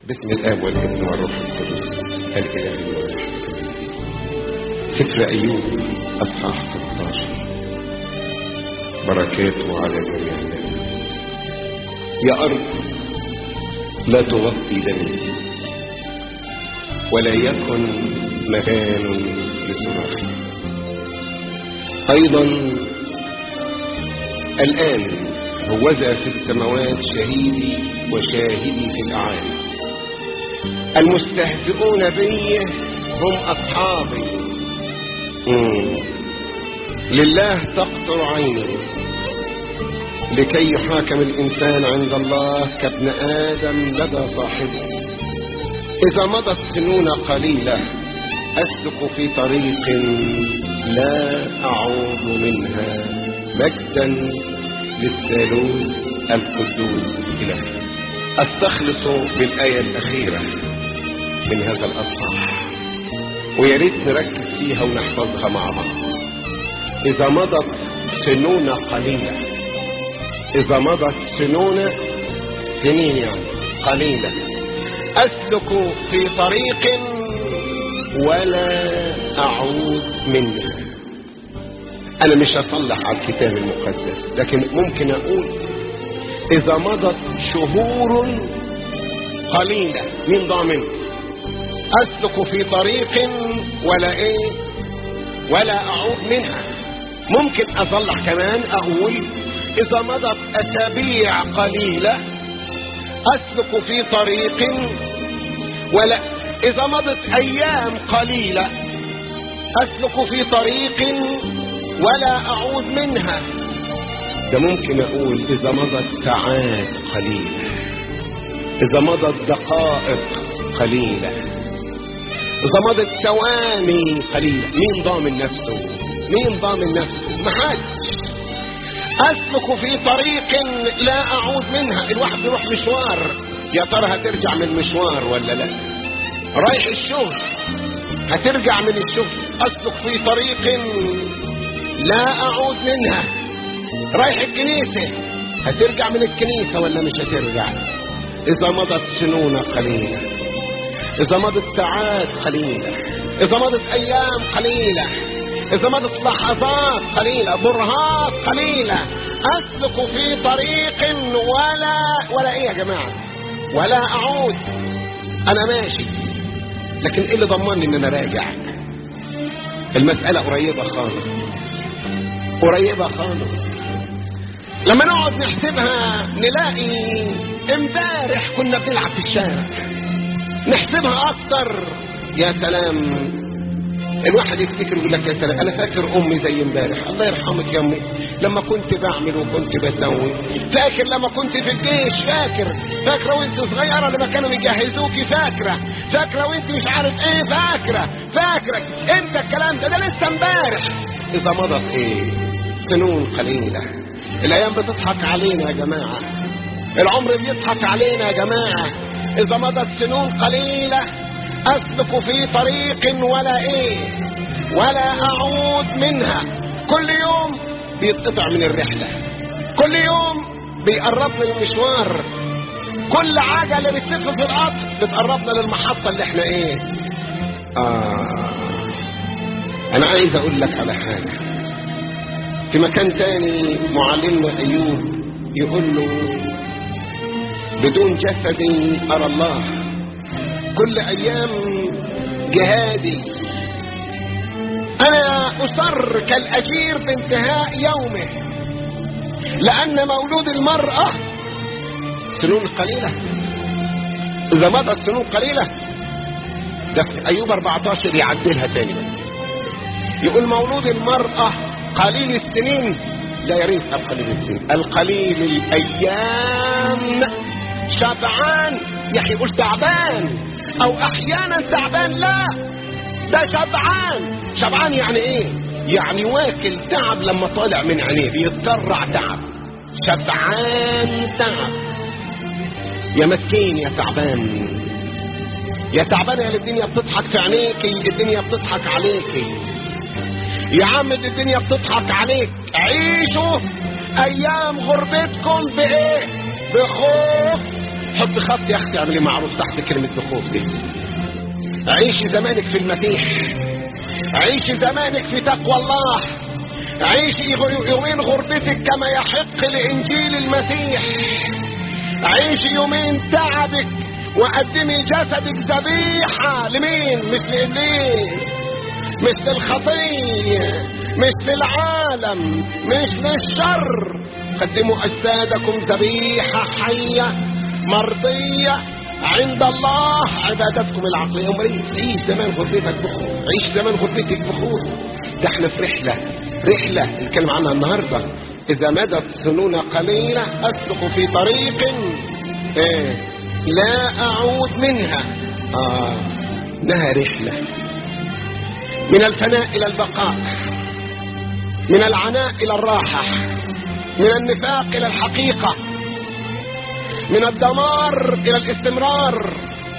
باسم الاب والابن والروح القدس الاله الواحد سفر ايوب اصحاح 16 بركاته على جميع الناس يا ارض لا تغطي دمي ولا يكن مكان لصراخي ايضا الان هوذا في السماوات شهيدي وشاهدي في الاعالي المستهزئون بي هم اصحابي مم. لله تقطر عيني لكي يحاكم الانسان عند الله كابن ادم لدى صاحبه اذا مضت سنون قليله اسلك في طريق لا اعود منها مجدا للثالوث القدوس اله استخلص بالايه الاخيره من هذا الاصحاح ويا ريت نركز فيها ونحفظها مع بعض اذا مضت سنون قليله اذا مضت سنون سنين يعني قليله اسلك في طريق ولا اعود منها انا مش هصلح على الكتاب المقدس لكن ممكن اقول اذا مضت شهور قليله مين ضامن اسلك في طريق ولا ايه ولا اعود منها ممكن اصلح كمان اقول اذا مضت اسابيع قليله اسلك في طريق ولا اذا مضت ايام قليله اسلك في طريق ولا اعود منها ده ممكن اقول اذا مضت ساعات قليله اذا مضت دقائق قليله اذا مضت ثواني قليله مين ضامن نفسه مين ضامن نفسه محدش اسلك في طريق لا اعود منها الواحد يروح مشوار يا ترى هترجع من المشوار ولا لا رايح الشغل هترجع من الشغل اسلك في طريق لا اعود منها رايح الكنيسة هترجع من الكنيسة ولا مش هترجع اذا مضت سنون قليلة اذا مضت ساعات قليلة اذا مضت ايام قليلة اذا مضت لحظات قليلة برهات قليلة اسلك في طريق ولا ولا ايه يا جماعة ولا اعود انا ماشي لكن ايه اللي ضمني ان انا راجع المسألة قريبة خالص قريبة خالص لما نقعد نحسبها نلاقي امبارح كنا بنلعب في الشارع نحسبها اكتر يا سلام الواحد يفتكر يقول لك يا سلام انا فاكر امي زي امبارح الله يرحمك يا امي لما كنت بعمل وكنت بسوي فاكر لما كنت في الجيش فاكر فاكره وانت صغيره لما كانوا يجهزوكي فاكره فاكره وانت مش عارف ايه فاكره فاكره انت الكلام ده ده لسه امبارح اذا مضت ايه سنون قليله الايام بتضحك علينا يا جماعه العمر بيضحك علينا يا جماعه اذا مضت سنون قليله اسلك في طريق ولا ايه ولا اعود منها كل يوم بيتقطع من الرحله كل يوم بيقربنا المشوار كل عجله بتلف في القطر بتقربنا للمحطه اللي احنا ايه آه. انا عايز اقول لك على حاجه في مكان تاني معلمنا ايوب يقول له بدون جسدي ارى الله كل ايام جهادي انا اصر كالاجير بانتهاء يومه لان مولود المرأة سنون قليلة اذا مضت سنون قليلة ده في ايوب 14 يعدلها تاني يقول مولود المرأة قليل السنين لا يريد قليل السنين القليل الايام شبعان يا اخي قول تعبان او احيانا تعبان لا ده شبعان شبعان يعني ايه يعني واكل تعب لما طالع من عينيه بيتكرع تعب شبعان تعب يا مسكين يا تعبان يا تعبان يا الدنيا بتضحك في عينيكي الدنيا بتضحك عليكي يا عم دي الدنيا بتضحك عليك عيشوا ايام غربتكم بايه بخوف حط خط يا اختي اعملي معروف تحت كلمة الخوف دي عيشي زمانك في المسيح عيشي زمانك في تقوى الله عيشي يومين غربتك كما يحق لإنجيل المسيح عيشي يومين تعبك وقدمي جسدك ذبيحة لمين مثل إبليس مثل الخطية مثل العالم مثل الشر قدموا أجسادكم ذبيحة حية مرضية عند الله عبادتكم العقلية أمال عيش زمان غربتك بخوف عيش زمان غربتك بخوف ده احنا في رحلة رحلة نتكلم عنها النهاردة إذا مدت سنون قليلة أسلك في طريق إيه لا أعود منها آه إنها رحلة من الفناء إلى البقاء من العناء إلى الراحة من النفاق إلى الحقيقة من الدمار إلى الاستمرار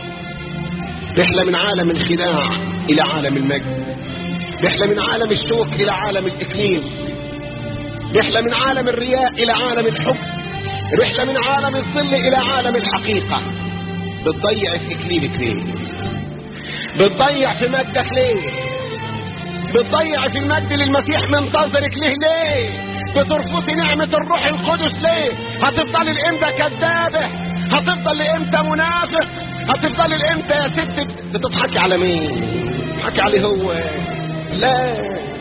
رحلة من عالم الخداع إلى عالم المجد رحلة من عالم الشوك إلى عالم الإكليل رحلة من عالم الرياء إلى عالم الحب رحلة من عالم الظل إلى عالم الحقيقة بتضيع في إكليلك ليه بتضيع في مجدك ليه بتضيع في المجد للمسيح منتظرك ليه ليه بترفضي نعمة الروح القدس ليه هتفضل الامتى كذابة هتفضل لامتى منافق هتفضل الامتى يا ست بتضحكي على مين بتضحكي عليه هو لا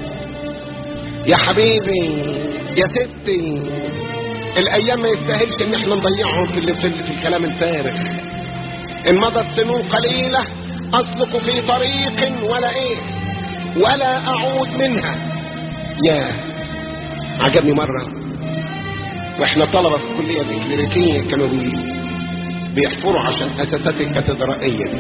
يا حبيبي يا ستي الايام ما يستاهلش ان احنا نضيعهم في, في, في الكلام الفارغ ان مضت سنون قليلة اسلك في طريق ولا ايه ولا اعود منها يا عجبني مرة واحنا طلبة في الكلية الكليريكية كانوا بي بيحفروا عشان اساسات الكاتدرائية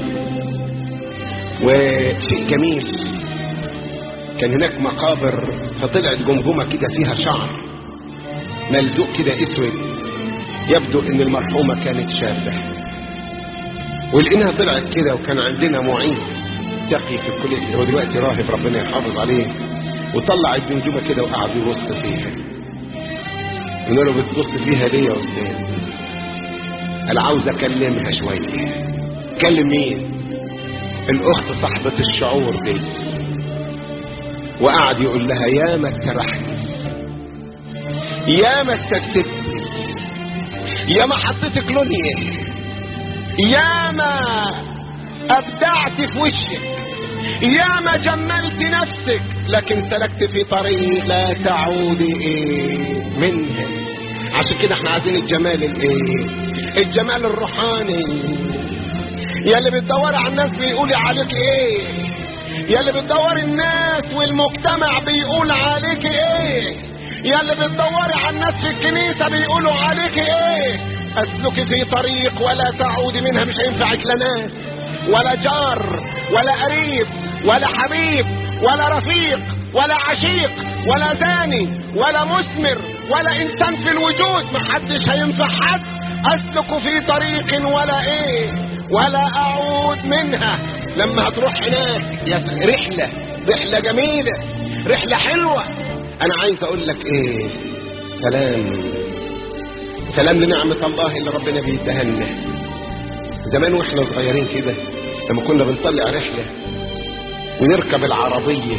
وشيء جميل كان هناك مقابر فطلعت جمجمة كده فيها شعر ملزوق كده اسود يبدو ان المرحومة كانت شابة ولقيناها طلعت كده وكان عندنا معيد تقي في الكلية هو دلوقتي راهب ربنا يحافظ عليه وطلع الجمجمة كده وقعد يبص فيها قلنا له بتبص فيها ليه يا استاذ انا عاوز اكلمها شوية كلم مين الاخت صاحبة الشعور دي وقعد يقول لها يا ما اترحني يا ما استكتبتني يا ما حطيتك لونية يا ما ابدعت في وشك يا ما جملت نفسك لكن سلكت في طريق لا تعودي ايه منها عشان كده احنا عايزين الجمال الايه الجمال الروحاني يا اللي بتدوري على الناس بيقولي عليك ايه يا اللي بتدوري الناس والمجتمع بيقول عليك ايه يا اللي بتدوري على الناس في الكنيسة بيقولوا عليك ايه اسلك في طريق ولا تعودي منها مش هينفعك لا ناس ولا جار ولا قريب ولا حبيب ولا رفيق ولا عشيق ولا زاني ولا مثمر ولا انسان في الوجود محدش هينفع حد اسلك في طريق ولا ايه ولا اعود منها لما هتروح هناك يا رحلة رحلة جميلة رحلة حلوة انا عايز اقول لك ايه سلام سلام لنعمة الله اللي ربنا بيديها لنا زمان واحنا صغيرين كده لما كنا بنطلع رحلة ونركب العربية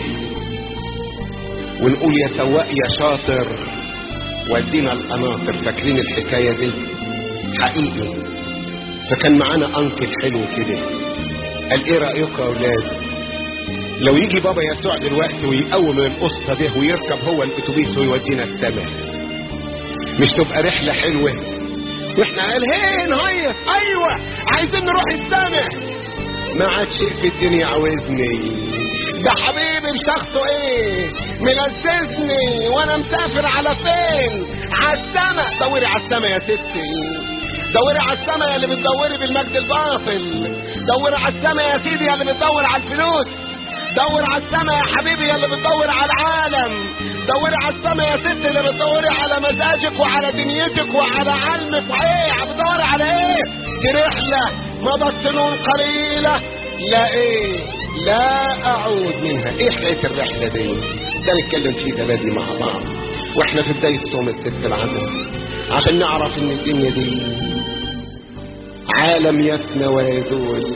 ونقول يا سواق يا شاطر ودينا القناطر فاكرين الحكاية دي حقيقي فكان معانا انكل حلو كده قال ايه رأيك يا اولاد لو يجي بابا يسوع دلوقتي ويقوم من القصة ده ويركب هو الاتوبيس ويودينا السماء مش تبقى رحلة حلوة واحنا قال هي نهيص ايوه عايزين نروح السماء ما عاد شيء في الدنيا عاوزني ده حبيبي بشخصه ايه ملززني وانا مسافر على فين على السما دوري على السما يا ستي دوري على السما يا اللي بتدوري بالمجد الباطل دوري على السما يا سيدي يا اللي بتدور على الفلوس دور على السما يا حبيبي يا اللي بتدور على العالم دوري على السما يا ست اللي بتدوري على مزاجك وعلى دنيتك وعلى علمك وايه بتدوري على ايه دي رحلة مضت سنون قليلة لا ايه لا اعود منها ايه حكاية الرحلة دي ده نتكلم فيه دلادي مع بعض واحنا في بداية صوم الست العدل عشان نعرف ان الدنيا دي عالم يفنى ويزول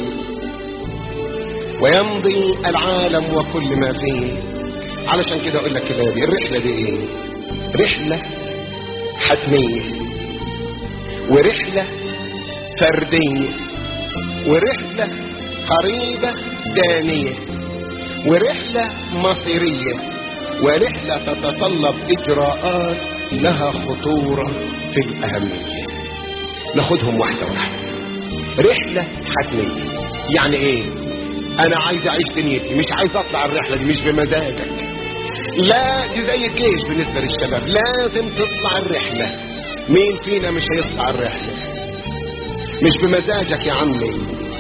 ويمضي العالم وكل ما فيه علشان كده اقول لك كده دي الرحله دي ايه رحله حتميه ورحله فرديه ورحله قريبه دانيه ورحله مصيريه ورحله تتطلب اجراءات لها خطوره في الاهميه ناخدهم واحده واحده رحله حتميه يعني ايه انا عايز اعيش دنيتي مش عايز اطلع الرحله دي مش بمزاجك لا دي زي الجيش بالنسبه للشباب لازم تطلع الرحله مين فينا مش هيطلع الرحله مش بمزاجك يا عمي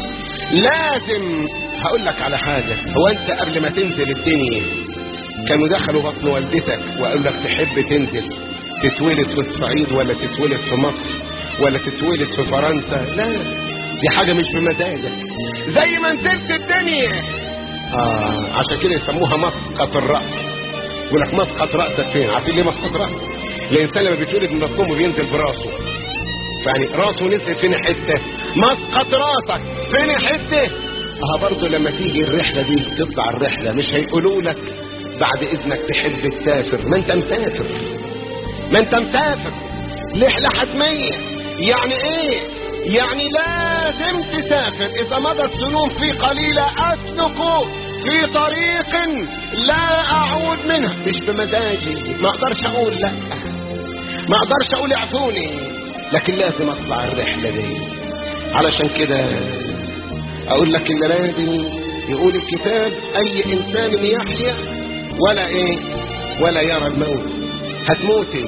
لازم هقول لك على حاجه هو انت قبل ما تنزل الدنيا كانوا دخلوا بطن والدتك وقال لك تحب تنزل تتولد في الصعيد ولا تتولد في مصر ولا تتولد في فرنسا لا دي حاجة مش بمزاجك زي ما نزلت الدنيا آه عشان كده يسموها مسقط الرأس يقول لك مسقط رأسك فين عارفين ليه مسقط رأس الإنسان لما بيتولد من بطنه بينزل براسه يعني راسه نزل فين حتة مسقط راسك فين حتة اه برضه لما تيجي الرحلة دي تطلع الرحلة مش هيقولوا لك بعد إذنك تحب تسافر ما أنت مسافر ما أنت مسافر رحلة حتمية يعني إيه يعني لازم تسافر اذا مضت سنون في قليلة اسلك في طريق لا اعود منها مش بمزاجي ما اقدرش اقول لا ما اقدرش اقول اعفوني لكن لازم اطلع الرحلة دي علشان كده اقول لك ان لازم يقول الكتاب اي انسان يحيا ولا ايه ولا يرى الموت هتموتي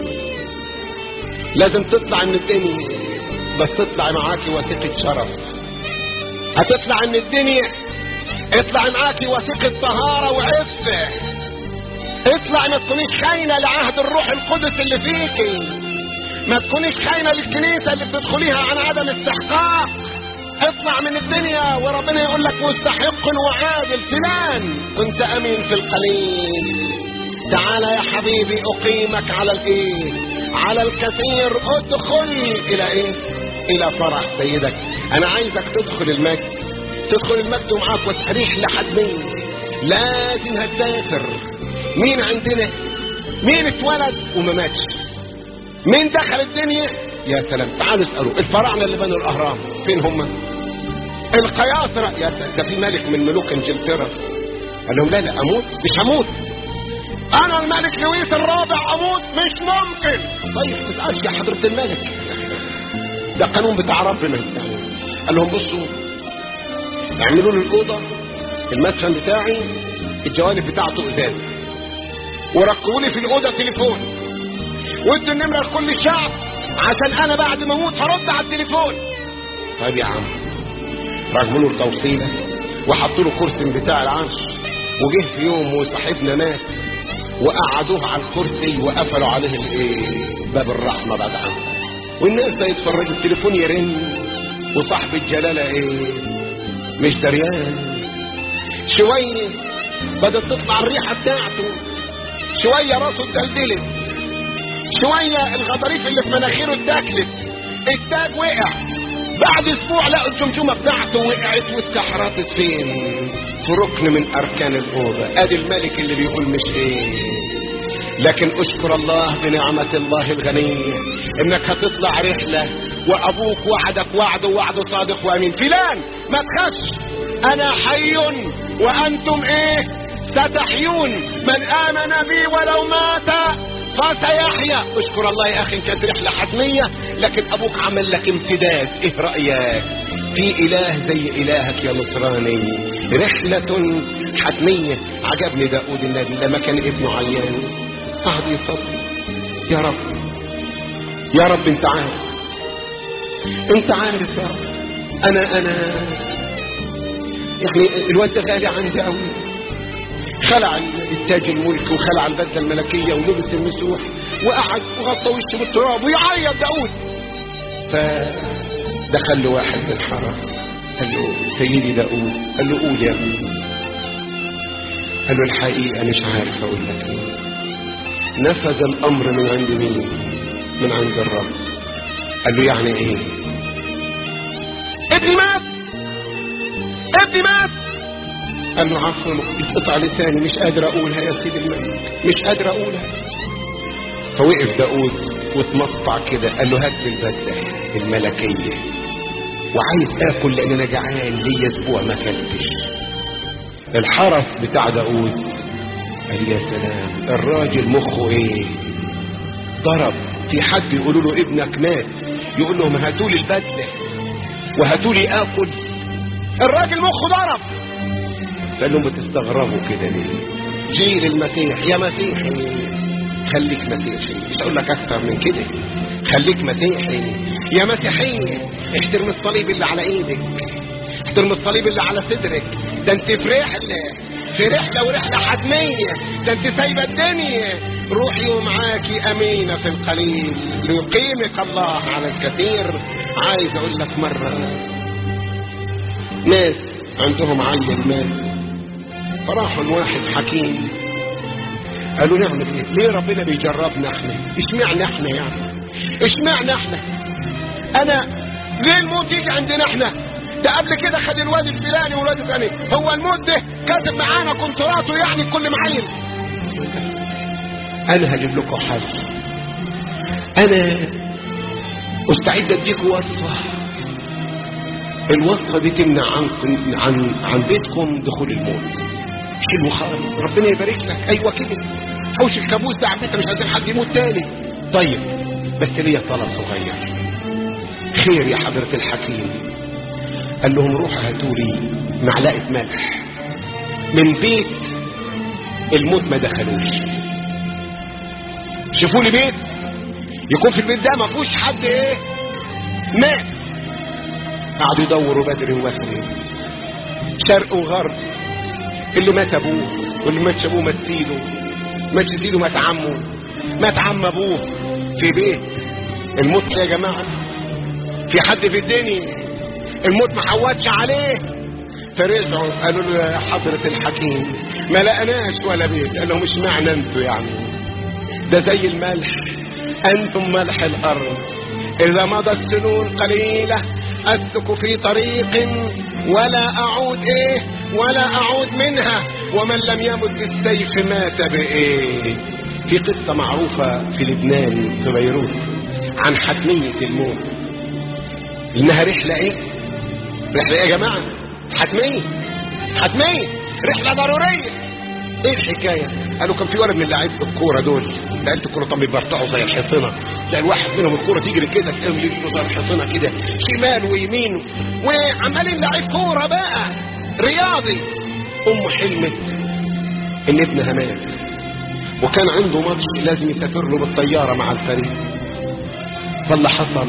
لازم تطلع من الدنيا بس تطلع معاكي وثيقة شرف هتطلع من الدنيا اطلع معاكي وثيقة طهارة وعفة اطلع ما تكونيش خاينة لعهد الروح القدس اللي فيكي ما تكونيش خاينة للكنيسة اللي بتدخليها عن عدم استحقاق اطلع من الدنيا وربنا يقول لك مستحق وعادل فلان كنت امين في القليل تعالى يا حبيبي اقيمك على الايه على الكثير ادخل الى ايه الى فرح سيدك انا عايزك تدخل المجد تدخل المجد ومعاك وتحريح لحد مين لازم هتسافر مين عندنا مين اتولد وما ماتش مين دخل الدنيا يا سلام تعالوا اسالوا الفراعنه اللي بنوا الاهرام فين هم القياصره يا سلام ده في ملك من ملوك انجلترا قال لهم لا لا اموت مش هموت انا الملك لويس الرابع اموت مش ممكن طيب ما تسالش يا حضره الملك ده قانون بتاع ربنا قال لهم بصوا اعملوا لي الاوضه المدفن بتاعي الجوانب بتاعته ازاز وركبوا لي في الاوضه تليفون وادوا النمره لكل الشعب عشان انا بعد ما اموت هرد على التليفون طيب يا عم ركبوا له التوصيله وحطوا له كرسي بتاع العرش وجه في يوم وصاحبنا مات وقعدوه على الكرسي وقفلوا عليه الايه باب الرحمه بعد عنه والناس ده يتفرجوا التليفون يرن وصاحب الجلاله ايه مش دريان شويه بدات تطلع الريحه بتاعته شويه راسه اتدلدلت شويه الغضاريف اللي في مناخيره اتاكلت التاج وقع بعد اسبوع لقوا الجمجمه بتاعته وقعت واستحرطت فين في ركن من اركان الاوضه ادي الملك اللي بيقول مش ايه لكن اشكر الله بنعمة الله الغنية انك هتطلع رحلة وابوك وعدك وعد وعد صادق وامين فلان ما تخافش انا حي وانتم ايه ستحيون من امن بي ولو مات فسيحيا اشكر الله يا اخي كانت رحلة حتمية لكن ابوك عمل لك امتداد ايه رأيك في اله زي الهك يا نصراني رحلة حتمية عجبني داود النبي لما كان ابنه عيان قعد يصلي يا رب يا رب انت عارف انت عارف يا رب انا انا يعني الواد ده غالي عندي قوي خلع التاج الملك وخلع البدله الملكيه ولبس المسوح وقعد وغطى وشه بالتراب ويعيط داود فدخل له واحد من الحرم قال له سيدي داود قال له قول يا ابني قال له الحقيقه مش عارف اقول لك ايه نفذ الامر من عند مين من عند الرب قال له يعني ايه ابني مات ابني مات قال له عفوا اتقطع لساني مش قادر اقولها يا سيدي الملك مش قادر اقولها فوقف داود واتمطع كده قال له هات لي البدله الملكيه وعايز اكل لان انا جعان ليا اسبوع ما اكلتش الحرس بتاع داود قال يا سلام الراجل مخه ايه ضرب في حد يقولوا له ابنك مات يقول لهم هاتوا لي البدله وهاتوا لي اكل الراجل مخه ضرب فقال لهم بتستغربوا كده ليه جيل المسيح يا مسيحي خليك مسيحي مش هقول لك اكتر من كده خليك مسيحي يا مسيحي احترم الصليب اللي على ايدك احترم الصليب اللي على صدرك ده انت في رحله في رحله ورحله حتميه ده انت سايبه الدنيا روحي ومعاكي امينه في القليل ليقيمك الله على الكثير عايز اقول لك مره ناس عندهم عين مال فراحوا لواحد حكيم قالوا نعمل ايه ليه ربنا بيجربنا احنا اشمعنى احنا يعني اشمعنى احنا انا ليه الموت يجي عندنا احنا ده قبل كده خد الواد الفلاني والواد الفلاني هو الموت ده كاتب معانا كونتراته يعني كل معين انا هجيب لكم حل انا مستعد اديكم وصفه الوصفه دي تمنع عن عن عن بيتكم دخول الموت حلو خالص ربنا يبارك لك ايوه كده حوش الكابوس ده عم مش عايزين حد يموت تاني طيب بس ليا طلب صغير خير يا حضرة الحكيم قال لهم روحوا هاتوا لي معلقة ملح من بيت الموت ما دخلوش شوفوا لي بيت يكون في البيت ده ما فيهوش حد ايه مات قعدوا يدوروا بدري وبدري شرق وغرب اللي مات ابوه واللي مات ابوه مات سيده مات سيده مات عمه مات عم ابوه في بيت الموت يا جماعه في حد في الدنيا الموت ما حوتش عليه فرجعوا قالوا له يا حضرة الحكيم ما لقناش ولا بيت قال لهم مش معنى انتوا يعني ده زي الملح انتم ملح الارض اذا مضت سنون قليلة اسلك في طريق ولا اعود ايه ولا اعود منها ومن لم يمت بالسيف مات بايه في قصة معروفة في لبنان في بيروت عن حتمية الموت انها رحلة ايه رحلة ايه يا جماعة حتمية حتمية رحلة ضرورية ايه الحكاية قالوا كان في ولد من لعيبة الكورة دول لعيبة الكورة طب بيبرطعوا زي الحصنة تلاقي الواحد منهم الكورة تجري كده تلاقيهم يجروا زي الحصنة كده شمال ويمين وعمالين لعيب كورة بقى رياضي امه حلمت ان ابنها مات وكان عنده ماتش لازم يسافر له بالطيارة مع الفريق فاللي حصل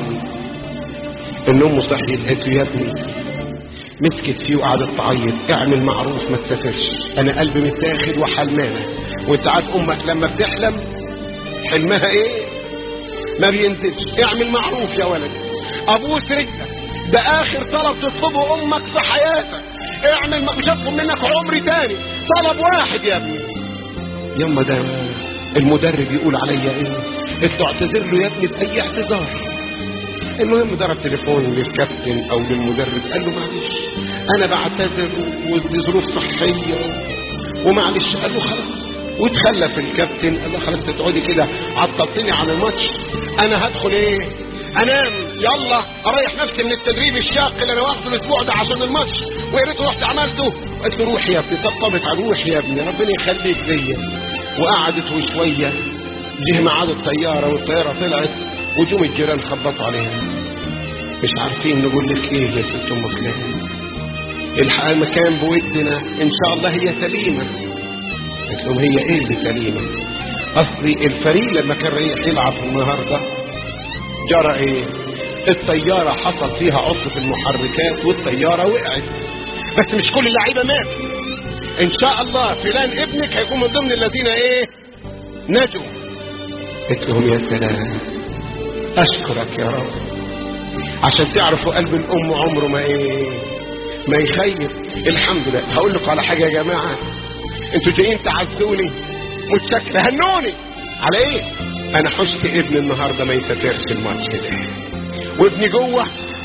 ان امه صحيت قالت له يا ابني مسكت فيه وقعدت تعيط اعمل معروف ما تسافرش انا قلبي متاخد وحلمانه وانت عارف امك لما بتحلم حلمها ايه ما بينزلش اعمل معروف يا ولد ابوس رجلك ده اخر طلب تطلبه امك في حياتك اعمل مش هطلب منك عمري تاني طلب واحد يا ابني يما ده المدرب يقول عليا ايه انت اعتذر له يا ابني باي اعتذار المهم ضرب تليفون للكابتن او للمدرب قال له معلش انا بعتذر ودي ظروف صحيه ومعلش قال له خلاص وتخلف الكابتن قال له خلاص تقعدي كده عطلتني عن الماتش انا هدخل ايه انام يلا اريح نفسي من التدريب الشاق اللي انا واخده الاسبوع ده عشان الماتش ويا ريت رحت عملته قلت له روح يا ابني طبطبت على روح يا ابني ربنا يخليك ليا وقعدت وشويه جه ميعاد الطياره والطياره طلعت وجوم الجيران خبطوا عليها مش عارفين نقول لك ايه يا ست ام فلان الحق المكان بودنا ان شاء الله هي سليمه قلت لهم هي ايه اللي سليمه اصلي الفريق لما كان رايح يلعب النهارده جرى ايه الطياره حصل فيها عطل في المحركات والطياره وقعت بس مش كل اللعيبه ماتوا ان شاء الله فلان ابنك هيكون من ضمن الذين ايه نجوا قلت لهم يا سلام اشكرك يا رب عشان تعرفوا قلب الام عمره ما ايه ما يخيب الحمد لله هقول لكم على حاجه يا جماعه انتوا جايين تعزوني متشكر هنوني على ايه انا حشت ابني النهارده ما يسافرش الماتش ده وابني جوه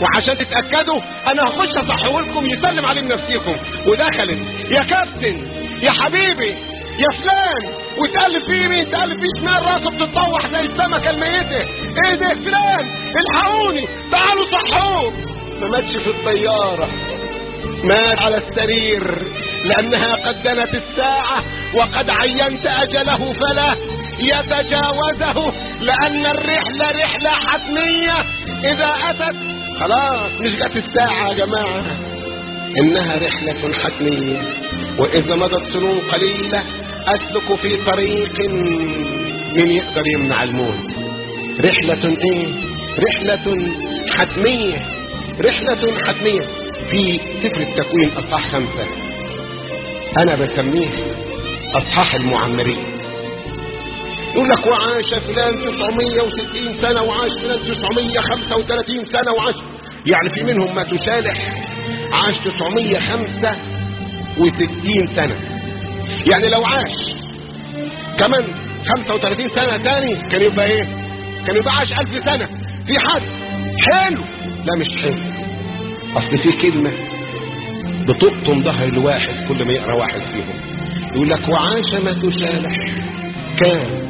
وعشان تتاكدوا انا هخش اصحيه لكم يسلم عليه بنفسيكم ودخلت يا كابتن يا حبيبي يا فلان وتقلب فيه يمين تقلب فيه شمال راسه بتتطوح زي السمكه الميته ايه ده فلان الحقوني تعالوا صحوه ما ماتش في الطياره مات على السرير لأنها قد دنت الساعة وقد عينت أجله فلا يتجاوزه لأن الرحلة رحلة حتمية إذا أتت خلاص مش جت الساعة يا جماعة إنها رحلة حتمية وإذا مضت سنون قليلة أسلك في طريق من يقدر يمنع الموت رحلة إيه رحلة حتمية رحلة حتمية في سفر التكوين أصحاح خمسة أنا بسميه أصحاح المعمرين يقول لك وعاش فلان 960 سنة وعاش فلان 935 سنة وعاش يعني في منهم ما تشالح عاش 965 سنة يعني لو عاش كمان 35 سنة تاني كان يبقى ايه كان يبقى عاش 1000 سنة في حد حلو لا مش حلو اصل في كلمة بتقطم ظهر الواحد كل ما يقرا واحد فيهم يقول لك وعاش ما تشالح كان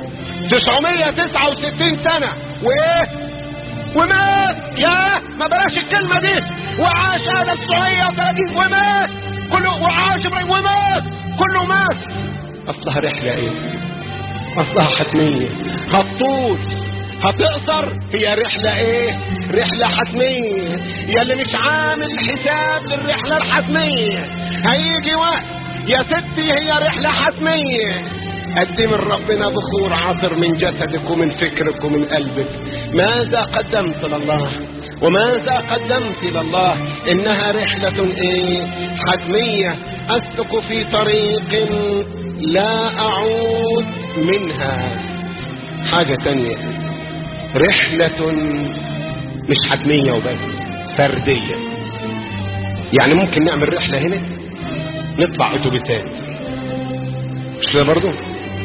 969 سنة وايه ومات يا ما بلاش الكلمة دي وعاش هذا 930 ومات كله وعاش ومات كله مات اصلها رحلة ايه اصلها حتمية هتطول هتقصر هي رحلة ايه رحلة حتمية يا اللي مش عامل حساب للرحلة الحتمية هيجي وقت يا ستي هي رحلة حتمية قدم ربنا بخور عطر من جسدك ومن فكرك ومن قلبك ماذا قدمت لله وماذا قدمت لله انها رحلة ايه حتمية اسلك في طريق لا اعود منها حاجة تانية رحلة مش حتمية وبس فردية يعني ممكن نعمل رحلة هنا نطلع اتوبيسات مش كده برضه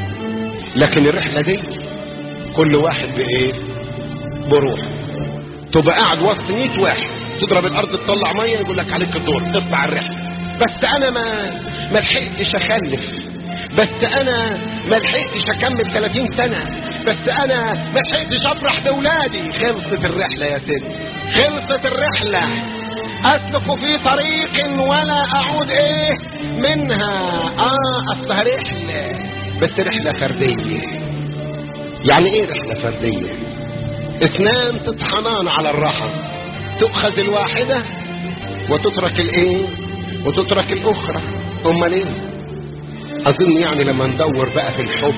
لكن الرحلة دي كل واحد بايه بروح تبقى قاعد وسط 100 واحد تضرب الارض تطلع ميه يقول لك عليك الدور تطلع الرحله بس انا ما ما لحقتش اخلف بس انا ما لحقتش اكمل 30 سنه بس انا ما لحقتش افرح باولادي خلصت الرحله يا ست خلصت الرحله اسلك في طريق ولا اعود ايه منها اه اصلها رحله بس رحله فرديه يعني ايه رحله فرديه اثنان تطحنان على الرحى تؤخذ الواحده وتترك الايه وتترك الاخرى امال ايه اظن يعني لما ندور بقى في الحب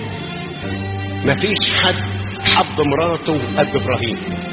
مفيش حد حب مراته قد ابراهيم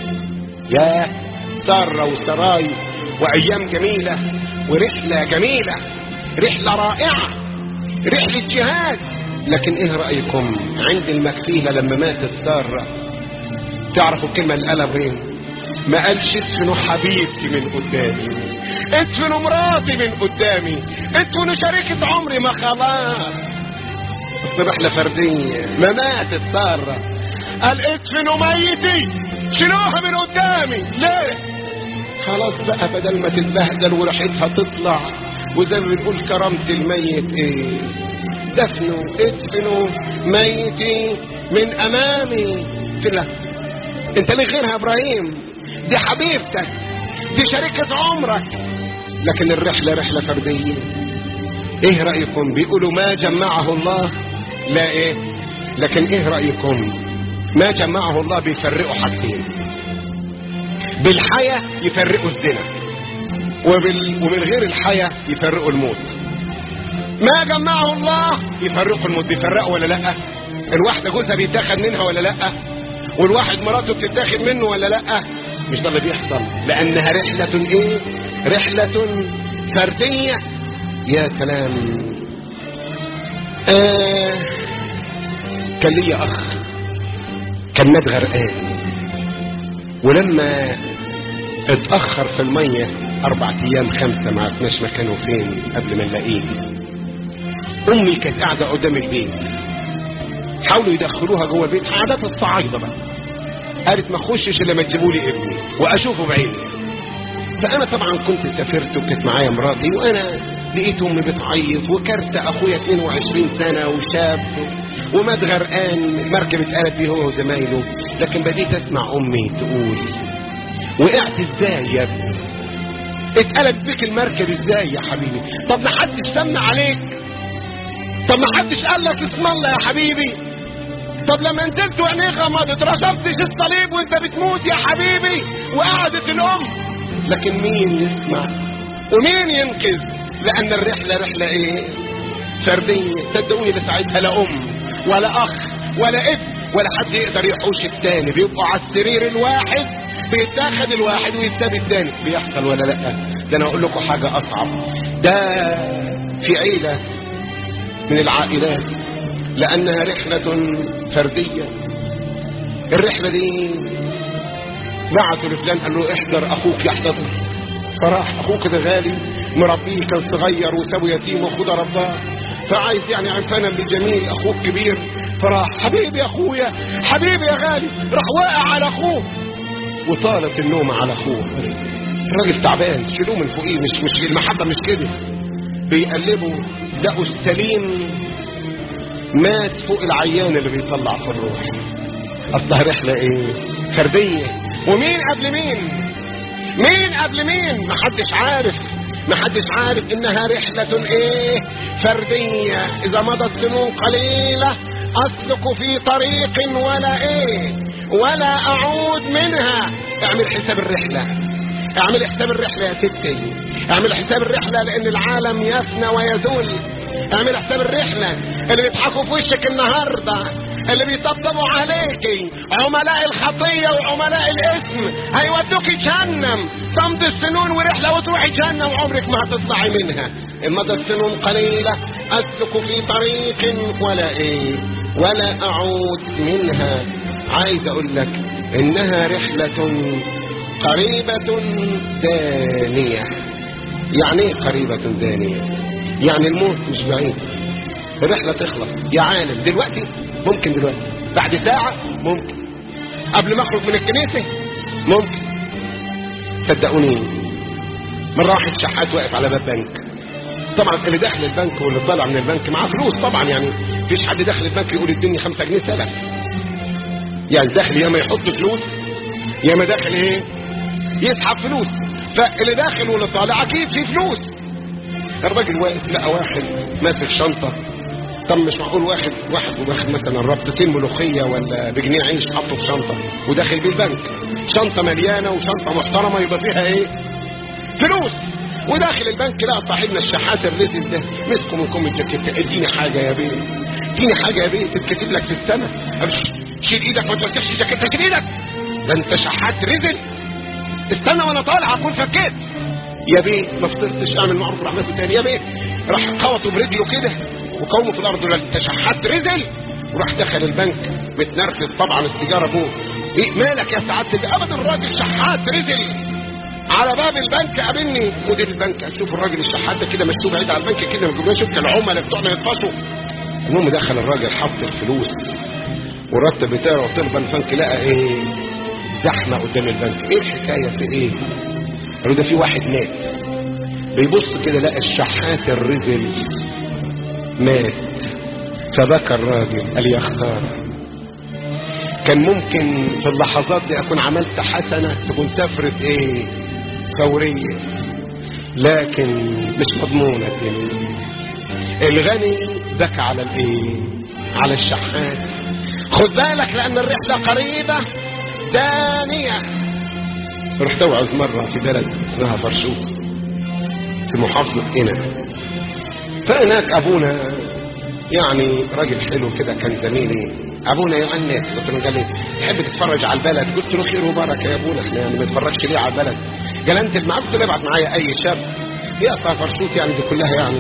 يا ساره وسراي وايام جميله ورحله جميله رحله رائعه رحله جهاد لكن ايه رايكم عند المكفيله لما ماتت ساره تعرفوا الكلمه اللي قالها ابراهيم ما قالش ادفنوا حبيبتي من قدامي ادفنوا مراتي من قدامي ادفنوا شريكة عمري ما خلاص اصل رحلة فردية ما ماتت سارة قال ادفنوا ميتي شيلوها من قدامي ليه خلاص بقى بدل ما تتبهدل وريحتها تطلع وزي ما بنقول كرامة الميت ايه دفنوا ادفنوا ميتي من امامي كده انت ليه غيرها يا ابراهيم دي حبيبتك دي شريكة عمرك لكن الرحلة رحلة فردية ايه رأيكم بيقولوا ما جمعه الله لا ايه لكن ايه رأيكم ما جمعه الله بيفرقوا حاجتين بالحياة يفرقوا الزنا وبال... ومن غير الحياة يفرقوا الموت ما جمعه الله يفرقوا الموت بيفرقوا ولا لا الواحدة جوزها بيتاخد منها ولا لا والواحد مراته بتتاخد منه ولا لا مش ده اللي بيحصل لانها رحلة ايه رحلة فردية يا سلام آه كان لي اخ كان مات غرقان ولما اتأخر في المية اربع ايام خمسة ما عرفناش مكانه فين قبل ما نلاقيه امي كانت قاعدة قدام البيت حاولوا يدخلوها جوه البيت عادات الصعايدة بقى قالت ما اخشش الا ما تجيبوا لي ابني واشوفه بعيني فانا طبعا كنت سافرت وكانت معايا مراتي وانا لقيت امي بتعيط وكارت اخويا 22 سنه وشاب ومات غرقان المركب اتقلت بيه هو وزمايله لكن بديت اسمع امي تقول وقعت ازاي يا ابني اتقلت بيك المركب ازاي يا حبيبي طب ما حدش سمع عليك طب ما حدش قال لك اسم الله يا حبيبي طب لما نزلت وعينيه غمضت رشفتش الصليب وانت بتموت يا حبيبي وقعدت الام لكن مين يسمع ومين ينقذ لان الرحله رحله ايه فرديه صدقوني ساعتها لا ام ولا اخ ولا ابن ولا حد يقدر يحوش التاني بيبقوا على السرير الواحد بيتاخد الواحد ويتساب التاني بيحصل ولا لا ده انا اقول لكم حاجه اصعب ده في عيله من العائلات لانها رحله فرديه الرحله دي بعتوا لفلان قال له احضر اخوك يحتضر فراح اخوك ده غالي مربيه كان صغير وسابه يتيم واخوه رباه فعايز يعني عرفانا بالجميل اخوك كبير فراح حبيبي يا اخويا حبيبي يا غالي راح واقع على اخوه وطالت النوم على اخوه الراجل تعبان شيلوه من فوقيه مش مش المحبه مش كده بيقلبوا لقوا السليم مات فوق العيان اللي بيطلع في الروح اصلها رحله ايه فرديه ومين قبل مين مين قبل مين محدش عارف محدش عارف انها رحلة ايه فردية اذا مضت سنون قليلة اسلك في طريق ولا ايه ولا اعود منها اعمل حساب الرحلة اعمل حساب الرحلة يا ستي اعمل حساب الرحلة لان العالم يفنى ويزول اعمل حساب الرحلة اللي بيضحكوا في وشك النهاردة اللي بيطبطبوا عليكي عملاء الخطية وعملاء الاسم هيودوك جهنم تمضي السنون ورحلة وتروحي جهنم وعمرك ما هتطلعي منها إن مضت سنون قليلة أسلك في طريق ولا إيه ولا أعود منها عايز أقول لك إنها رحلة قريبة دانية يعني ايه قريبة دانية يعني الموت مش بعيد الرحلة تخلص يا عالم دلوقتي ممكن دلوقتي بعد ساعة ممكن قبل ما اخرج من الكنيسة ممكن صدقوني مرة واحد شحات واقف على باب بنك طبعا اللي داخل البنك واللي طالع من البنك معاه فلوس طبعا يعني مفيش حد داخل البنك يقول اديني 5 جنيه سلف يعني داخل يا ما يحط فلوس يا ما داخل ايه يسحب فلوس فاللي داخل واللي طالع اكيد في فلوس الراجل واقف لقى واحد ماسك شنطة طب مش معقول واحد واحد واخد مثلا ربطتين ملوخية ولا بجنيه عيش حطه في شنطة وداخل بيه البنك شنطة مليانة وشنطة محترمة يبقى فيها ايه فلوس وداخل البنك لقى صاحبنا الشحات الرزل ده مسكه من كم الجاكيت اديني حاجة يا بيه اديني حاجة يا بيه تتكتب لك في السنة شيل ايدك ما توسخش جاكيتك شيل ايدك ده انت شحات رزل استنى وانا طالع اكون فكيت يا بيه ما فطرتش اعمل معروف رحمته تاني يا بيه راح قوته برجله كده وقومه في الارض ولا تشحت رزل وراح دخل البنك متنرفز طبعا السيجاره ابوه ايه مالك يا سعاده ابدا الراجل شحات رزل على باب البنك قابلني مدير البنك اشوف الراجل الشحات ده كده مكتوب بعيد على البنك كده ما شفت العملاء بتوعنا يطفشوا المهم دخل الراجل حط الفلوس والراتب بتاعه طلب البنك لقى ايه زحمه قدام البنك ايه الحكايه في ايه قالوا ده في واحد مات بيبص كده لقى الشحات الرزل مات فبكى الراجل قال يا خساره كان ممكن في اللحظات دي اكون عملت حسنه تكون سفره ايه فوريه لكن مش مضمونه الدنيا الغني بكى على الايه على الشحات خد بالك لان الرحله قريبه دانيه رحت اوعظ مرة في بلد اسمها فرشوت في محافظة قنا فهناك ابونا يعني راجل حلو كده كان زميلي ابونا يعنت قلت له قال لي تحب تتفرج على البلد قلت له خير وبركه يا ابونا احنا يعني ما نتفرجش ليه على البلد قال انت معاك قلت له ابعت معايا اي شاب يقطع فرشوت يعني دي كلها يعني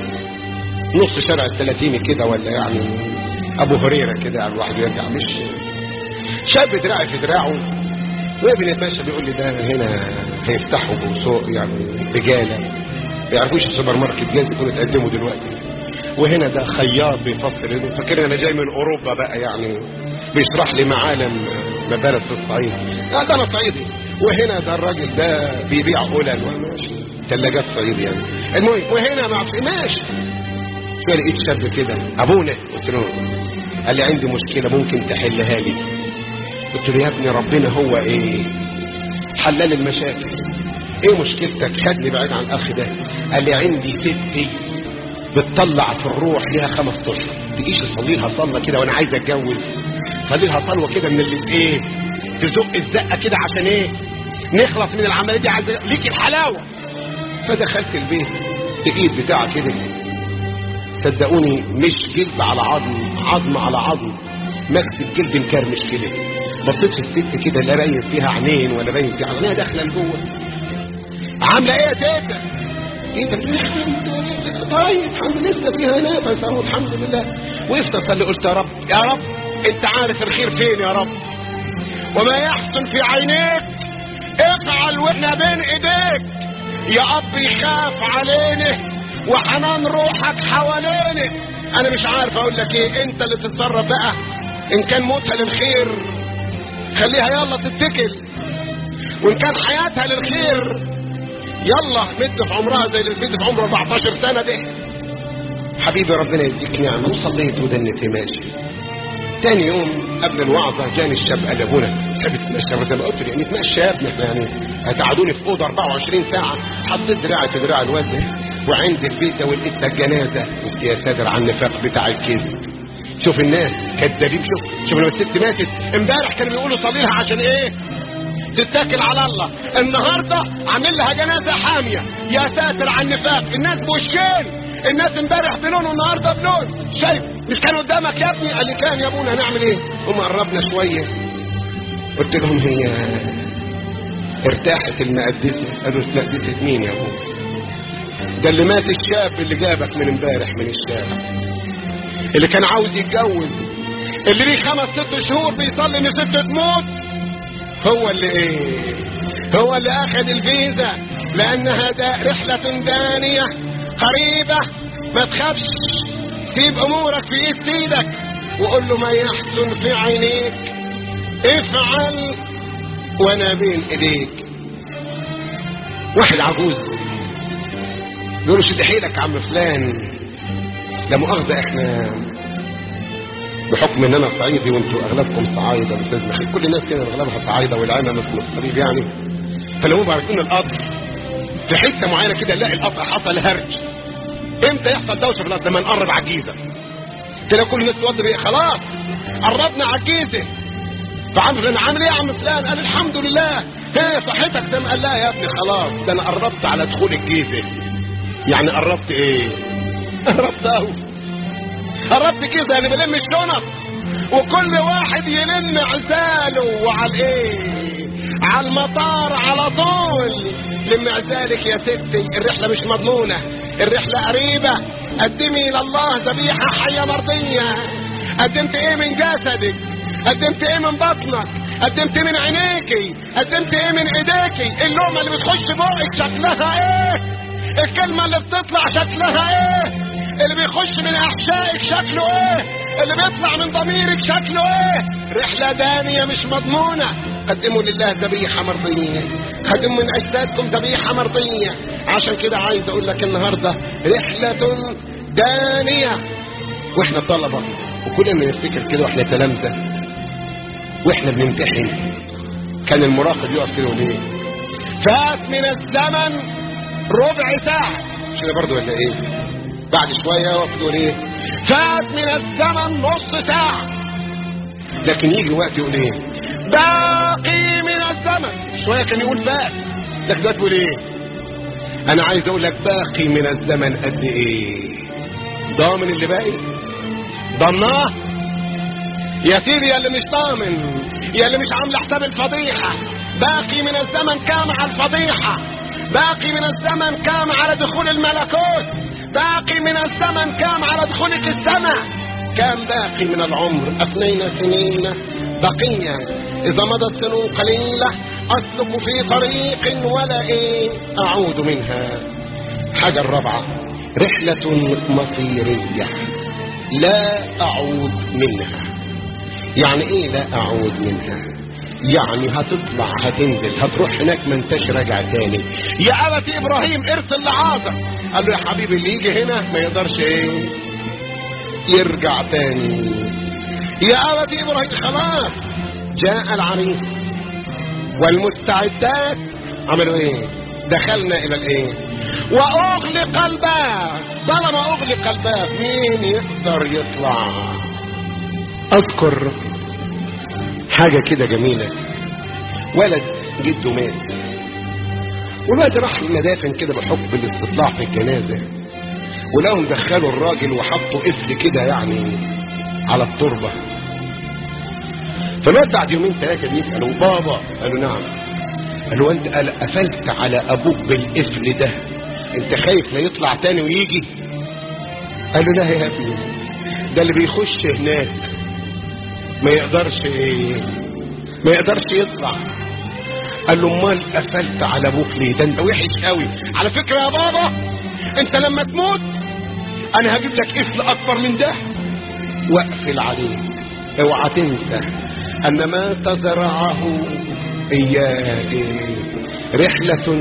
نص شارع الثلاثيني كده ولا يعني ابو هريره كده يعني الواحد يرجع مش شاب دراعي في دراعه وابن الباشا بيقول لي ده هنا هيفتحوا سوق يعني رجاله ما يعرفوش السوبر ماركت جاي يكونوا اتقدموا دلوقتي وهنا ده خياط بيفصل فاكر انا جاي من اوروبا بقى يعني بيشرح لي معالم مدارس الصعيد لا ده انا صعيدي وهنا ده الراجل ده بيبيع قلل وماشي ثلاجات صعيد يعني المهم وهنا ما اعرفش ماشي شويه لقيت شاب كده ابونا قلت له قال لي عندي مشكله ممكن تحلها لي قلت له يا ابني ربنا هو ايه حلال المشاكل ايه مشكلتك خدني بعيد عن الاخ ده قال لي عندي ستي بتطلع في الروح ليها خمس اشهر تجيش تصلي لها صلاه كده وانا عايز اتجوز صلي لها صلوه كده من اللي ايه تزق الزقه كده عشان ايه نخلص من العمليه دي عايز ليك الحلاوه فدخلت البيت لقيت بتاع كده صدقوني مش جلد على عظم عظم على عظم مكتب جلد مكرمش كده بصيت في الست كده لا باين فيها عينين ولا باين فيها عينيها داخله لجوه عامله ايه يا تيتا انت بتقول الحمد لله طيب الحمد لله لسه فيها نفس اهو الحمد لله وقفت اصلي قلت يا رب يا رب انت عارف الخير فين يا رب وما يحسن في عينيك افعل واحنا بين ايديك يا اب يخاف علينا وحنان روحك حوالينا انا مش عارف اقول لك ايه انت اللي تتصرف بقى ان كان موتها للخير خليها يلا تتكل وان كان حياتها للخير يلا مد في عمرها زي اللي مد في عمره 14 سنه ده حبيبي ربنا يديك نعمه وصليت ودنت ماشي تاني يوم قبل الوعظة جاني الشاب قال ابونا تحب تتمشى زي ما قلت له يعني نتمشى يا ابني احنا يعني هتقعدوني في اوضه 24 ساعه حطيت دراعي في دراع الواد ده وعند البيت ولقيت الجنازه قلت يا ساتر على النفاق بتاع الكذب شوف الناس كذابين شوف شوف لما الست ماتت امبارح كانوا بيقولوا صلي لها عشان ايه تتكل على الله النهارده عامل لها جنازه حاميه يا ساتر على النفاق الناس بوشكين الناس امبارح بلون والنهارده بلون شايف مش كان قدامك يا ابني قال لي كان يا ابونا هنعمل ايه هم قربنا شويه قلت لهم هي ارتاحت المقدسه قالوا مقدسه مين يا ابونا ده اللي مات الشاب اللي جابك من امبارح من الشارع اللي كان عاوز يتجوز اللي ليه خمس ست شهور بيصلي ان سته تموت هو اللي ايه هو اللي اخذ الفيزا لانها دا رحلة دانية قريبة ما تخافش سيب امورك في ايد سيدك وقول له ما يحسن في عينيك افعل وانا بين ايديك واحد عجوز يقول له شد حيلك يا عم فلان لا مؤاخذة احنا بحكم ان انا صعيدي وانتوا اغلبكم صعايده استاذ مخيل كل الناس كده اغلبها صعايده والعامه مش مصريين يعني فلو هم عارفين القطر في حته معينه كده نلاقي القطر حصل هرج امتى يحصل دوشه في الارض لما نقرب على الجيزه تلاقي كل الناس توضي بيه خلاص قربنا على الجيزه فعمرو انا عامل ايه يا عم فلان قال الحمد لله هي صحتك تمام قال لا يا ابني خلاص ده انا قربت على دخول الجيزه يعني قربت ايه قربت قوي قربت كده يعني بلم الشنط وكل واحد يلم عزاله وعلى ايه على المطار على طول لم عزالك يا ستي الرحلة مش مضمونة الرحلة قريبة قدمي الى الله ذبيحة حية مرضية قدمت ايه من جسدك قدمت ايه من بطنك قدمت ايه من عينيكي قدمت ايه من ايديكي اللقمة اللي بتخش بقك شكلها ايه الكلمة اللي بتطلع شكلها ايه اللي بيخش من احشائك شكله ايه اللي بيطلع من ضميرك شكله ايه رحلة دانية مش مضمونة قدموا لله ذبيحة مرضية قدموا من اجسادكم ذبيحة مرضية عشان كده عايز اقول لك النهاردة رحلة دانية واحنا طلبة وكلنا نفتكر كده واحنا تلامذة واحنا بنمتحن كان المراقب يقف كده ليه فات من الزمن ربع ساعة مش كده برضه ولا ايه بعد شوية يقف يقول ايه فات من الزمن نص ساعة لكن يجي وقت يقول ايه باقي من الزمن شوية كان يقول فات لكن دلوقتي يقول ايه انا عايز اقول لك باقي من الزمن قد ايه ضامن اللي باقي ضمناه يا سيدي يا اللي مش ضامن يا اللي مش عامل حساب الفضيحة باقي من الزمن كام على الفضيحة باقي من الزمن كام على دخول الملكوت باقي من الزمن كام على دخولك السماء كام باقي من العمر أفنينا سنين بقية إذا مضت سنون قليلة أسلك في طريق ولا إيه أعود منها حاجة الرابعة رحلة مصيرية لا أعود منها يعني إيه لا أعود منها يعني هتطلع هتنزل هتروح هناك ما انتش راجع تاني يا أبتي إبراهيم ارسل لعازر قال له يا حبيبي اللي يجي هنا ما يقدرش ايه يرجع تاني يا أبتي إبراهيم خلاص جاء العريس والمستعدات عملوا ايه دخلنا الى الايه واغلق الباب طالما اغلق الباب مين يقدر يطلع اذكر حاجة كده جميلة ولد جده مات والواد راح المدافن كده بحكم الاستطلاع في الجنازة ولهم دخلوا الراجل وحطوا قفل كده يعني على التربة فالواد بعد يومين ثلاثة بيسألوا بابا قالوا نعم قالوا انت قال قفلت على ابوك بالقفل ده انت خايف لا يطلع تاني ويجي قالوا لا يا ابني ده اللي بيخش هناك ما يقدرش ايه ما يقدرش يطلع قال له امال قفلت على ابوك ليه ده انت وحش قوي على فكره يا بابا انت لما تموت انا هجيب لك قفل اكبر من ده واقفل عليه اوعى تنسى ان ما تزرعه اياه رحله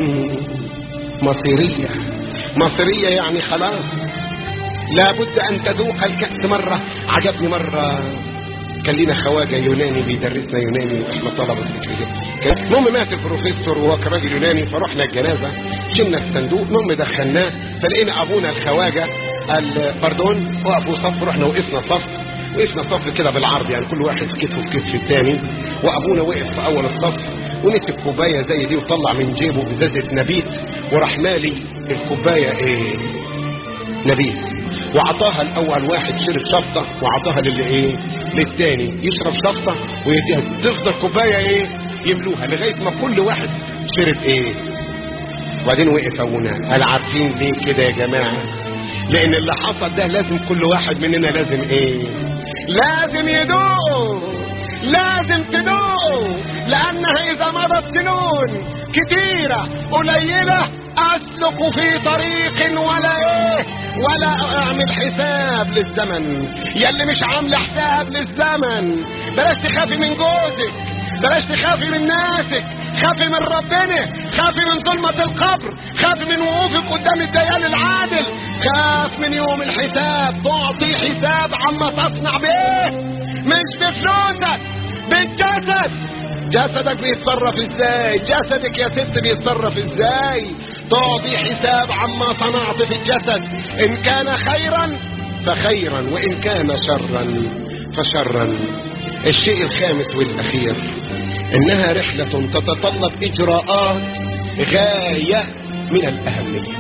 مصيريه مصيريه يعني خلاص لابد ان تذوق الكأس مرة عجبني مرة كان لنا خواجه يوناني بيدرسنا يوناني واحنا طلبه كده المهم مات البروفيسور وهو كان راجل يوناني فرحنا الجنازه شلنا الصندوق المهم دخلناه فلقينا ابونا الخواجه قال باردون وقفوا صف رحنا وقفنا صف وقفنا صف كده بالعرض يعني كل واحد كتفه في كتف الثاني وابونا وقف في اول الصف ومسك كوبايه زي دي وطلع من جيبه ازازه نبيت وراح مالي الكوبايه ايه نبيت وعطاها الاول واحد شرب شفطه وعطاها للي ايه للتاني يشرب شفطه ويديها تفضل كوبايه ايه يملوها لغايه ما كل واحد شرب ايه وبعدين وقف ابونا قال عارفين ليه كده يا جماعه لان اللي حصل ده لازم كل واحد مننا لازم ايه لازم يدوقه لازم تدوقه لانها اذا مضت سنون كتيره قليله اسلك في طريق ولا ايه ولا اعمل حساب للزمن يلي مش عامله حساب للزمن بلاش تخافي من جوزك بلاش تخافي من ناسك خافي من ربنا خافي من ظلمة القبر خافي من وقوفك قدام الديان العادل خاف من يوم الحساب تعطي حساب عما تصنع به مش بفلوسك بالجسد جسدك بيتصرف ازاي جسدك يا ست بيتصرف ازاي تعطي حساب عما صنعت في الجسد ان كان خيرا فخيرا وان كان شرا فشرا الشيء الخامس والاخير انها رحلة تتطلب اجراءات غاية من الاهمية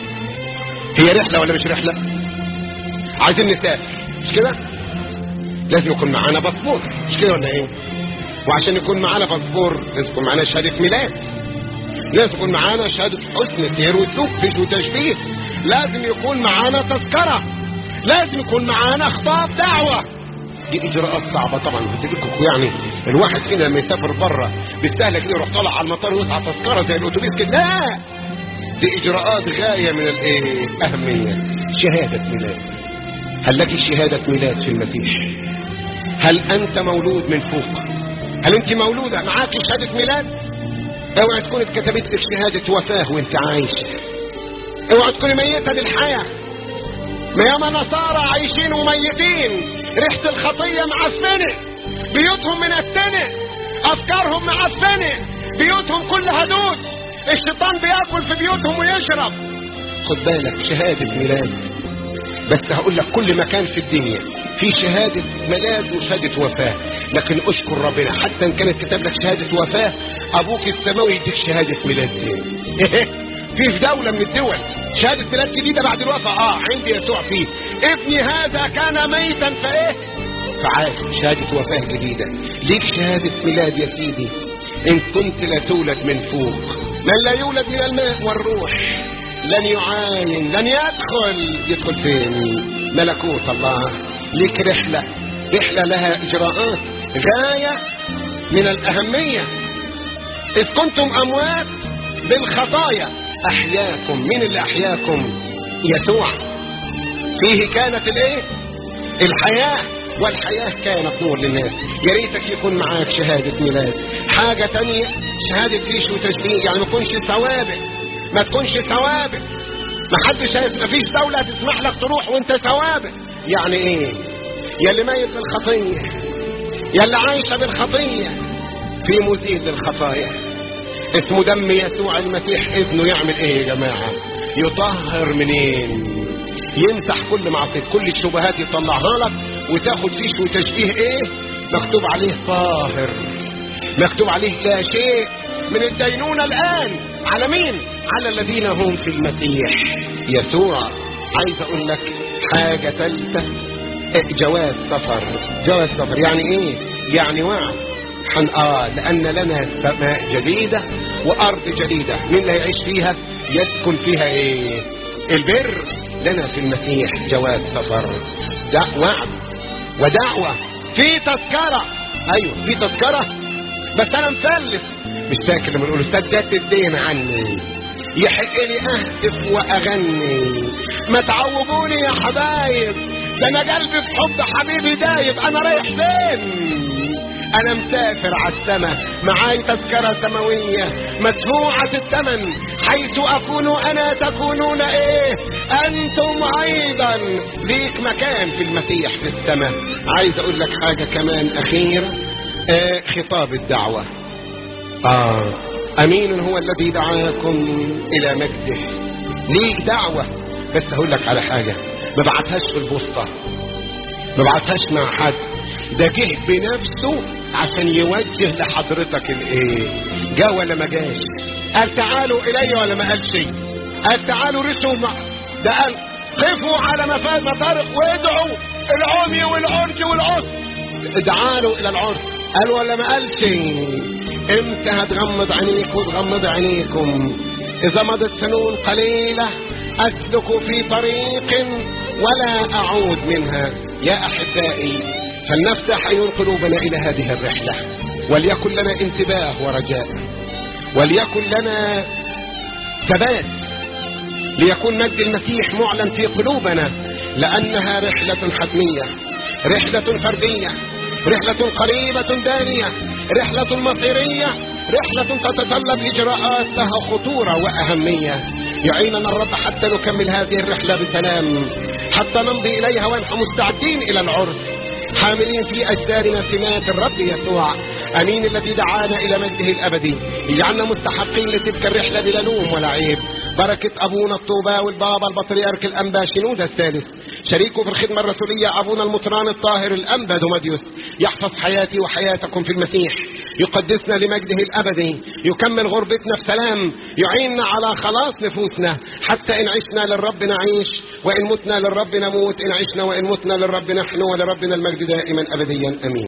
هي رحلة ولا مش رحلة عايزين نسافر مش كده لازم يكون معانا باسبور مش كده ولا ايه وعشان يكون معانا باسبور لازم يكون معانا شهادة ميلاد لازم يكون معانا شهادة حسن سير وسلوك فيش وتشبيه لازم يكون معانا تذكرة لازم يكون معانا خطاب دعوة دي اجراءات صعبة طبعا بتدركوا يعني الواحد فينا لما يسافر بره بالسهلة كده يروح طالع على المطار ويقطع تذكرة زي الاتوبيس كده لا دي اجراءات غاية من الايه اهمية شهادة ميلاد هل لك شهادة ميلاد في المسيح هل انت مولود من فوق هل انت مولودة معاك شهادة ميلاد اوعى تكون اتكتبت لك شهادة وفاة وانت عايشة اوعى تكوني ميتة للحياة ما ياما نصارى عايشين وميتين ريحة الخطية معفنة بيوتهم منتنة افكارهم معفنة بيوتهم كلها دود الشيطان بياكل في بيوتهم ويشرب خد بالك شهادة ميلاد بس هقول لك كل مكان في الدنيا في شهادة ميلاد وشهادة وفاة لكن اشكر ربنا حتى ان كانت كتاب لك شهادة وفاة ابوك السماوي يديك شهادة ميلاد تاني في في دولة من الدول شهادة ميلاد جديدة بعد الوفاة اه عندي يسوع فيه ابني هذا كان ميتا فايه فعاش شهادة وفاة جديدة ليك شهادة ميلاد يا سيدي ان كنت لا تولد من فوق من لا يولد من الماء والروح لن يعاين لن يدخل يدخل فين ملكوت الله ليك رحلة رحلة لها اجراءات غاية من الاهمية اذ كنتم اموات بالخطايا احياكم من اللي احياكم يسوع فيه كانت الايه الحياة والحياة كانت نور للناس يا ريتك يكون معاك شهادة ميلاد حاجة تانية شهادة ريش وتشبيه يعني ما تكونش سوابق ما تكونش سوابق ما حدش ما فيش دولة تسمح لك تروح وانت سوابق يعني ايه يا اللي ميت بالخطية يا اللي عايشة بالخطية في مزيد الخطايا اسمه دم يسوع المسيح ابنه يعمل ايه يا جماعة يطهر منين يمسح كل معصية كل الشبهات يطلعها لك وتاخد فيش وتشبيه ايه مكتوب عليه طاهر مكتوب عليه لا شيء من الدينونة الآن على مين على الذين هم في المسيح يسوع عايز اقول لك حاجة ثالثة جواز سفر جواز سفر يعني ايه يعني وعد حن آه لأن لنا سماء جديدة وأرض جديدة مين اللي هيعيش فيها يسكن فيها إيه البر لنا في المسيح جواز سفر ده وعد ودعوة في تذكرة أيوه في تذكرة بس أنا مفلس مش فاكر لما نقول سددت الدين عني يحق لي أهتف وأغني ما تعوبوني يا حبايب ده أنا قلبي في حب حبيبي دايب أنا رايح فين انا مسافر على السما معاي تذكرة سماوية مدفوعة الثمن حيث اكون انا تكونون ايه انتم ايضا ليك مكان في المسيح في السماء عايز اقول لك حاجة كمان اخيرة آه خطاب الدعوة اه امين هو الذي دعاكم الى مجده ليك دعوة بس هقول لك على حاجة ما بعتهاش في البوسطة ما بعتهاش مع حد ده جه بنفسه عشان يوجه لحضرتك الايه جا ولا ما جاش قال تعالوا الي ولا ما قال شيء قال تعالوا رسوا مع ده قال قفوا على مفاد مطارق وادعوا العمي والعرج والعصر تعالوا الى العرس قال ولا ما قال شيء امتى هتغمض عينيك وتغمض عينيكم اذا مضت سنون قليلة اسلك في طريق ولا اعود منها يا احبائي فلنفتح عيون قلوبنا الى هذه الرحلة وليكن لنا انتباه ورجاء وليكن لنا ثبات ليكون مجد المسيح معلن في قلوبنا لانها رحلة حتمية رحلة فردية رحلة قريبة دانية رحلة مصيرية رحلة تتطلب إجراءات لها خطورة وأهمية يعيننا الرب حتى نكمل هذه الرحلة بسلام حتى نمضي إليها ونحن مستعدين إلى العرس حاملين في أجسادنا سمات الرب يسوع أمين الذي دعانا إلى مجده الأبدي يجعلنا مستحقين لتلك الرحلة بلا لوم ولا عيب بركة أبونا الطوباء والبابا البطريرك الأنبا شنودة الثالث شريكه في الخدمة الرسولية أبونا المطران الطاهر الأنبا دوماديوس يحفظ حياتي وحياتكم في المسيح يقدسنا لمجده الأبدي يكمل غربتنا في سلام يعيننا على خلاص نفوسنا حتى إن عشنا للرب نعيش وإن متنا للرب نموت إن عشنا وإن متنا للرب نحن ولربنا المجد دائما أبديا أمين